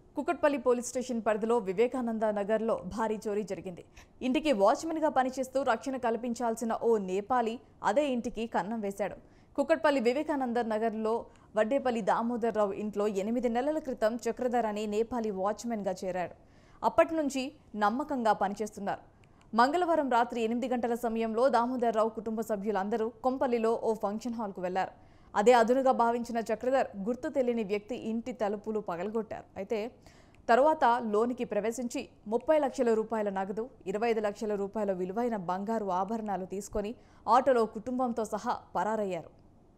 Kukatpally police station పరిధిలో వివేకానంద నగర్లో భారీ చోరీ జరిగింది ఇంటికి వాచ్మెన్గా పనిచేస్తూ రక్షణ కల్పించాల్సిన ఓ నేపాలి అదే ఇంటికి కన్నం వేశాడు కుకట్పల్లి వివేకానంద నగర్లో వడ్డేపల్లి దామోదర్ రావు ఇంట్లో ఎనిమిది నెలల క్రితం చక్రధర్ అనే నేపాలి వాచ్మెన్గా చేరాడు అప్పటి నుంచి నమ్మకంగా పనిచేస్తున్నారు మంగళవారం రాత్రి ఎనిమిది గంటల సమయంలో దామోదర్ రావు కుటుంబ సభ్యులందరూ కొంపల్లిలో ఓ ఫంక్షన్ హాల్కు వెళ్లారు అదే అదునుగా భావించిన చక్రధర్ గుర్తు తెలియని వ్యక్తి ఇంటి తలుపులు పగలగొట్టారు అయితే తరువాత లోనికి ప్రవేశించి ముప్పై లక్షల రూపాయల నగదు ఇరవై ఐదు లక్షల రూపాయల విలువైన బంగారు ఆభరణాలు తీసుకొని ఆటోలో కుటుంబంతో సహా పరారయ్యారు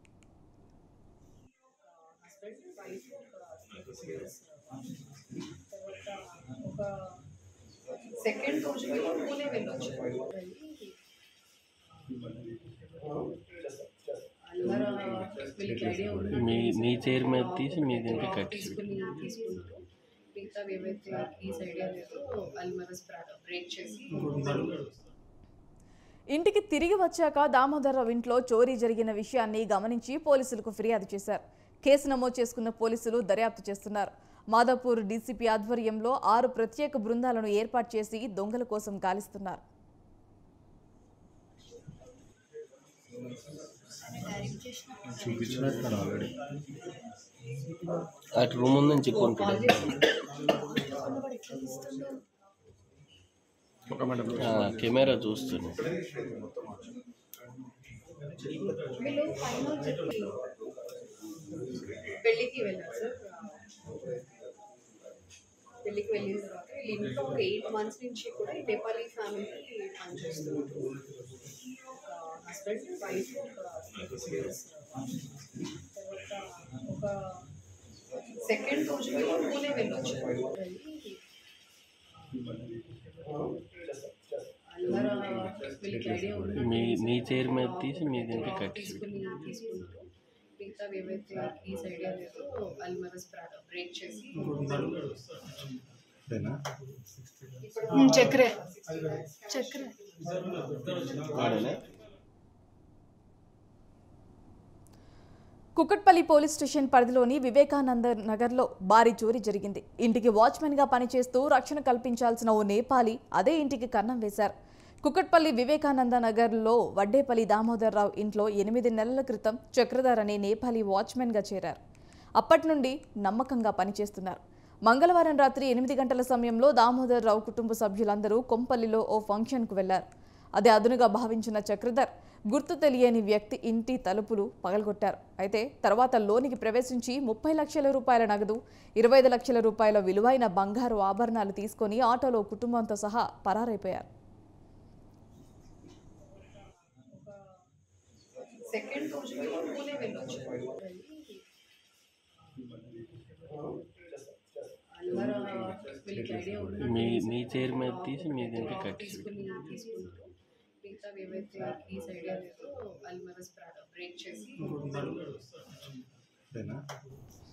ఒక సెకండ్ రోజు మేము పూణే వెళ్ళొచ్చు అల్వరా వీళ్ళకి ఐడియా ఉంది మీ మీ చైర్ మీద తీసి మీ దీనికి కట్టి తీసుకుని తీసుకున్నారు మిగతా ఏవైతే కీస్ ఐడియా లేదో అల్మరస్ బ్రేక్ చేసి ఇంటికి తిరిగి వచ్చాక దామోదరరావు ఇంట్లో చోరీ జరిగిన విషయాన్ని గమనించి పోలీసులకు ఫిర్యాదు చేశారు కేసు నమోదు చేసుకున్న పోలీసులు దర్యాప్తు చేస్తున్నారు మాదాపూర్ డీసీపీ ఆధ్వర్యంలో ఆరు ప్రత్యేక బృందాలను ఏర్పాటు చేసి దొంగల కోసం గాలిస్తున్నారు చూపించినట్టు ఆల్రెడీ అటు రూమ్ ఉందని చెప్పుకుంటాడు ఒక మేడం కెమెరా చూస్తున్నాడు వీళ్ళు ఫైనల్ చెప్పి పెళ్ళికి వెళ్ళారు సార్ పెళ్ళికి వెళ్ళిన తర్వాత వీళ్ళు ఇంట్లో ఒక ఎయిట్ మంత్స్ నుంచి కూడా ఈ నేపాలీ ఫ్యామిలీ పనిచేస్తున్నారు ఒక హస్బెండ్ వైఫ్ ఒక తర్వాత ఒక సెకండ్ రోజు మేము పూణే వెళ్ళొచ్చు అల్వరా వీళ్ళకి ఐడియా ఉంది మీ మీ చైర్ మీద తీసి మీ దీనికి కట్టి తీసుకుని తీసుకున్నారు మిగతా ఏవైతే కీస్ ఐడియా లేదో అల్మరస్ బ్రేక్ చేసి అంతేనా చక్రే చక్రే కుకట్పల్లి పోలీస్ స్టేషన్ పరిధిలోని వివేకానంద నగర్లో భారీ చోరీ జరిగింది ఇంటికి వాచ్మెన్గా పనిచేస్తూ రక్షణ కల్పించాల్సిన ఓ నేపాలి అదే ఇంటికి కన్నం వేశారు కుకట్పల్లి వివేకానంద నగర్లో వడ్డేపల్లి దామోదర్ రావు ఇంట్లో ఎనిమిది నెలల క్రితం చక్రధర్ అనే నేపాలి వాచ్మెన్గా చేరారు అప్పటి నుండి నమ్మకంగా పనిచేస్తున్నారు మంగళవారం రాత్రి ఎనిమిది గంటల సమయంలో దామోదర్ రావు కుటుంబ సభ్యులందరూ కొంపల్లిలో ఓ ఫంక్షన్కు వెళ్లారు అదే అదునుగా భావించిన చక్రధర్ గుర్తు తెలియని వ్యక్తి ఇంటి తలుపులు పగలగొట్టారు అయితే తర్వాత లోనికి ప్రవేశించి ముప్పై లక్షల రూపాయల నగదు ఇరవై ఐదు లక్షల రూపాయల విలువైన బంగారు ఆభరణాలు తీసుకొని ఆటోలో కుటుంబంతో సహా పరారైపోయారు సెకండ్ రోజు మేము పూణే వెళ్ళొచ్చు అల్వరా వీళ్ళకి ఐడియా ఉంది మీ మీ చైర్ మీద తీసి మీ దీనికి కట్టి తీసుకుని తీసుకున్నారు మిగతా ఏవైతే కీస్ ఐడియా లేదో అల్మరస్ బ్రేక్ చేసి అంతేనా